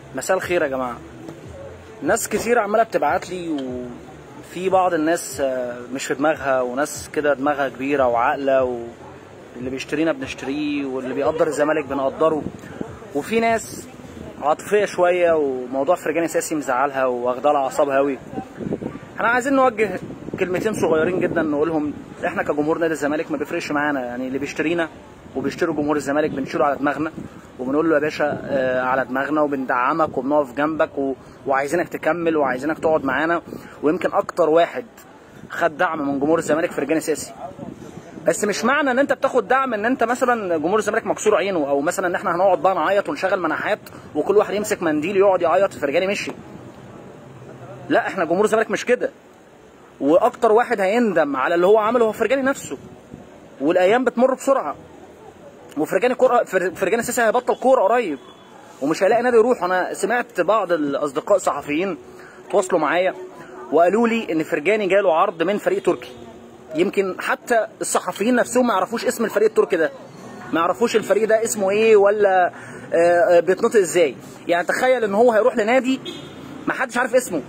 مساء الخير يا جماعه ناس كتير عماله بتبعت لي وفي بعض الناس آه، مش في دماغها وناس كده دماغها كبيره وعاقله واللي بيشترينا بنشتريه واللي بيقدر الزمالك بنقدره وفي ناس عاطفيه شويه وموضوع فرجاني ساسي مزعلها واخدها على اعصابها قوي احنا عايزين نوجه كلمتين صغيرين جدا نقولهم احنا كجمهور نادي الزمالك ما بيفرقش معانا يعني اللي بيشترينا وبيشتروا جمهور الزمالك بنشيله على دماغنا وبنقول له يا باشا آه، على دماغنا وبندعمك وبنقف جنبك و... وعايزينك تكمل وعايزينك تقعد معانا ويمكن اكتر واحد خد دعم من جمهور الزمالك فرجاني ساسي بس مش معنى ان انت بتاخد دعم ان انت مثلا جمهور الزمالك مكسور عينه او مثلا ان احنا هنقعد بقى نعيط ونشغل مناحات وكل واحد يمسك منديل يقعد يعيط فرجاني مشي لا احنا جمهور الزمالك مش كده واكتر واحد هيندم على اللي هو عمله هو فرجاني نفسه والايام بتمر بسرعه وفرجاني كوره فر- فرجاني اساسا هيبطل كوره قريب ومش هيلاقي نادي يروح انا سمعت بعض الاصدقاء الصحفيين تواصلوا معايا وقالوا لي ان فرجاني جاله عرض من فريق تركي يمكن حتى الصحفيين نفسهم ما يعرفوش اسم الفريق التركي ده ما يعرفوش الفريق ده اسمه ايه ولا آه، آه، بيتنطق ازاي يعني تخيل ان هو هيروح لنادي ما حدش عارف اسمه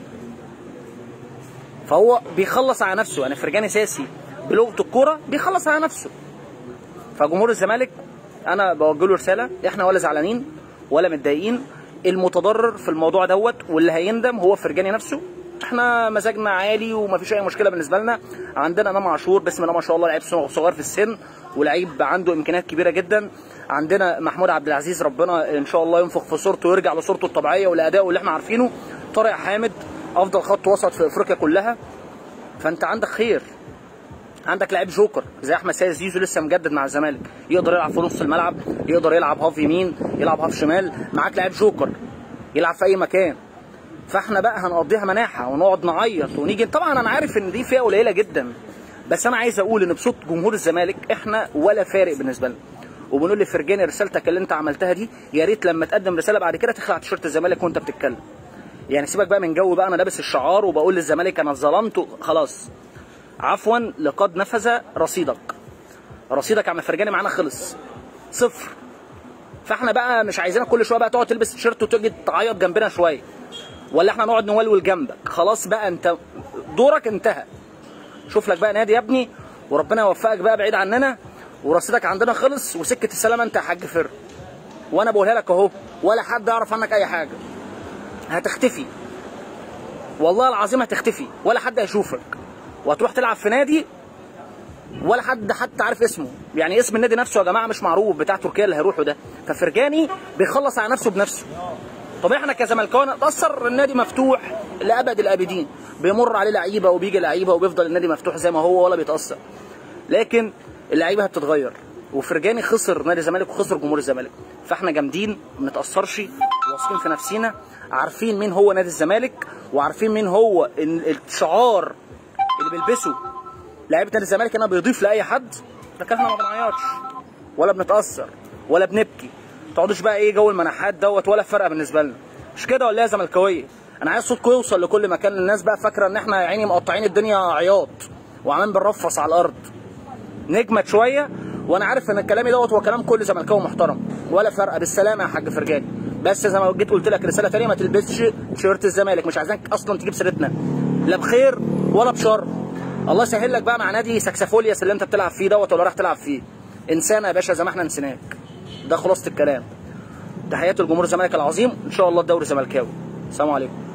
فهو بيخلص على نفسه يعني فرجاني ساسي بلغه الكوره بيخلص على نفسه فجمهور الزمالك انا بوجه له رساله احنا ولا زعلانين ولا متضايقين المتضرر في الموضوع دوت واللي هيندم هو فرجاني نفسه احنا مزاجنا عالي ومفيش اي مشكله بالنسبه لنا عندنا امام عاشور بسم الله ما شاء الله لعيب صغير في السن ولعيب عنده امكانيات كبيره جدا عندنا محمود عبد العزيز ربنا ان شاء الله ينفخ في صورته ويرجع لصورته الطبيعيه والاداء اللي احنا عارفينه طارق حامد افضل خط وسط في افريقيا كلها فانت عندك خير عندك لاعب جوكر زي احمد سيد زيزو لسه مجدد مع الزمالك يقدر يلعب في نص الملعب يقدر يلعب هاف يمين يلعب هاف شمال معاك لاعب جوكر يلعب في اي مكان فاحنا بقى هنقضيها مناحه ونقعد نعيط ونيجي طبعا انا عارف ان دي فئه قليله جدا بس انا عايز اقول ان بصوت جمهور الزمالك احنا ولا فارق بالنسبه لنا وبنقول لفرجاني رسالتك اللي انت عملتها دي يا ريت لما تقدم رساله بعد كده تخلع تيشيرت الزمالك وانت بتتكلم يعني سيبك بقى من جو بقى انا لابس الشعار وبقول للزمالك انا ظلمت خلاص عفوا لقد نفذ رصيدك رصيدك يا عم فرجاني معانا خلص صفر فاحنا بقى مش عايزينك كل شويه بقى تقعد تلبس تيشيرت وتيجي تعيط جنبنا شويه ولا احنا نقعد نولول جنبك خلاص بقى انت دورك انتهى شوف لك بقى نادي يا ابني وربنا يوفقك بقى بعيد عننا ورصيدك عندنا خلص وسكه السلامه انت يا حاج فر وانا بقولها لك اهو ولا حد يعرف عنك اي حاجه هتختفي والله العظيم هتختفي ولا حد هيشوفك وهتروح تلعب في نادي ولا حد حتى عارف اسمه يعني اسم النادي نفسه يا جماعه مش معروف بتاع تركيا اللي هيروحوا ده ففرجاني بيخلص على نفسه بنفسه طب احنا كزملكاويه نتاثر النادي مفتوح لابد الابدين بيمر عليه لعيبه وبيجي لعيبه وبيفضل النادي مفتوح زي ما هو ولا بيتاثر لكن اللعيبه بتتغير وفرجاني خسر نادي الزمالك وخسر جمهور الزمالك فاحنا جامدين ما نتاثرش واثقين في نفسينا عارفين مين هو نادي الزمالك وعارفين مين هو ال- الشعار اللي بيلبسه لعيبه نادي الزمالك هنا بيضيف لاي حد لكن احنا ما بنعيطش ولا بنتاثر ولا بنبكي ما تقعدوش بقى ايه جو المناحات دوت ولا فارقه بالنسبه لنا مش كده ولا ايه يا زملكاويه انا عايز صوتكم يوصل لكل مكان الناس بقى فاكره ان احنا يا عيني مقطعين الدنيا عياط وعمالين بنرفص على الارض نجمد شويه وانا عارف ان كلامي دوت هو كلام كل زملكاوي محترم ولا فرقه بالسلامه يا حاج فرجاني بس زي ما جيت قلت لك رساله تانية ما تلبسش تيشيرت الزمالك مش عايزينك اصلا تجيب سيرتنا لا بخير ولا بشر الله يسهل لك بقى مع نادي ساكسافولياس اللي انت بتلعب فيه دوت ولا راح تلعب فيه انسان يا باشا زي ما احنا نسيناك ده خلاصه الكلام تحياتي لجمهور الزمالك العظيم ان شاء الله الدوري زملكاوي السلام عليكم